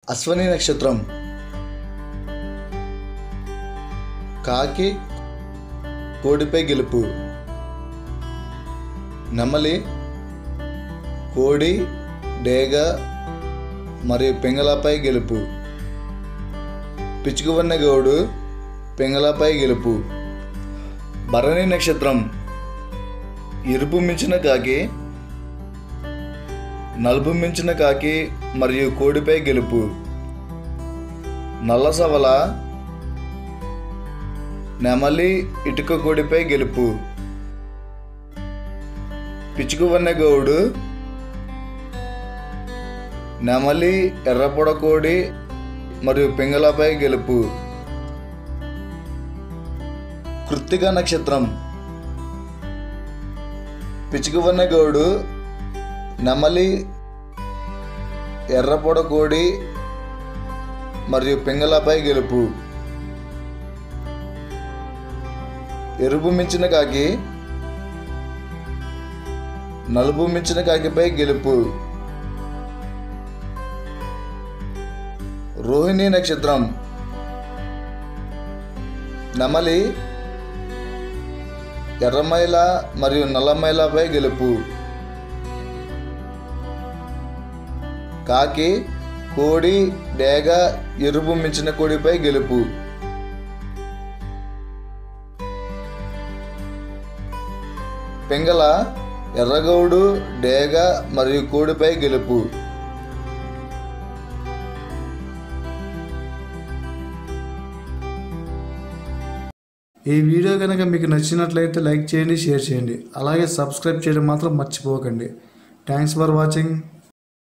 అశ్వని నక్షత్రం కాకి కోడిపై గెలుపు నెమలి కోడి డేగ మరియు పింగళపై గెలుపు పిచ్చుకువన్న గౌడు పింగళపై గెలుపు భరణి నక్షత్రం ఎరుపు మించిన కాకి నలుపు మించిన కాకి మరియు కోడిపై గెలుపు నల్ల సవల నెమలి ఇటుక కోడిపై గెలుపు పిచ్చుకువన్న గౌడు నెమలి ఎర్రపొడ కోడి మరియు పింగళపై గెలుపు కృత్తిక నక్షత్రం పిచ్చుకువన్న గౌడు నెమలి ఎర్రపొడ కోడి మరియు పింగళపై గెలుపు ఎరుపు మించిన కాకి నలుపు మించిన కాకిపై గెలుపు రోహిణి నక్షత్రం నెమలి ఎర్రమైల మరియు నల్లమైలపై గెలుపు కాకి కోడి డేగ ఎరుపు మించిన కోడిపై గెలుపు పింగళ ఎర్రగౌడు డేగ మరియు కోడిపై గెలుపు ఈ వీడియో కనుక మీకు నచ్చినట్లయితే లైక్ చేయండి షేర్ చేయండి అలాగే సబ్స్క్రైబ్ చేయడం మాత్రం మర్చిపోకండి థ్యాంక్స్ ఫర్ వాచింగ్